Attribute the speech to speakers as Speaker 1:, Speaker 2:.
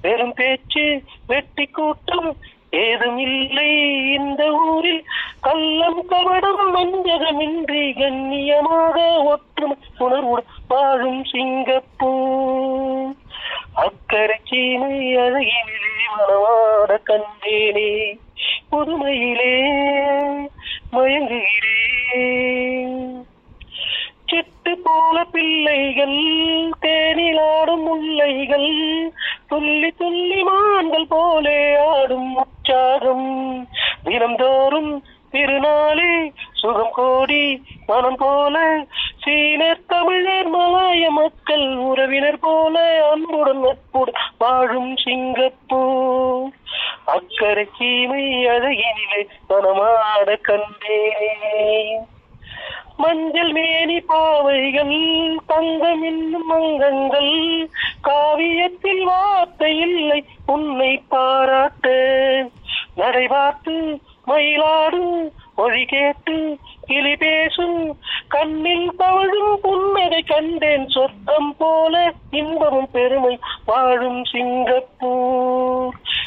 Speaker 1: வெறும் பேச்சு வெட்டி கூட்டம் ஏதும் இல்லை இந்த ஊரில் கள்ளம் கவடம் வஞ்சகமின்றி கண்ணியமாக ஒற்றுமை உணர்வுடன் வாழும் சிங்கப்பூர் அக்கறை சீமை அழகினிலே மனவாட கண்டேனே புதுமையிலே மயங்குகிறேன் சிட்டு போல பிள்ளைகள் தேனிலாடும் முல்லைகள் துள்ளி துள்ளி மான்கள் போலே ஆடும் உற்சாகம் தினம்தோறும் திருநாளே சுகம் கோடி மனம் போல சீனர் தமிழர் மலாய மக்கள் உறவினர் போல அன்புடன் நட்புடன் வாழும் சிங்கப்பூர் அக்கறை சீமை அழகினிலே மனமாட கண்டேன் மஞ்சள் மேனி பாவைகள் தங்கம் இன்னும் மங்கங்கள் காவியத்தில் வார்த்தை இல்லை உன்னை பாராட்ட நடை பார்த்து மயிலாடும் மொழி கேட்டு கிளி பேசும் கண்ணில் தவழும் புன்னகை கண்டேன் சொர்க்கம் போல இன்பமும் பெருமை வாழும் சிங்கப்பூர்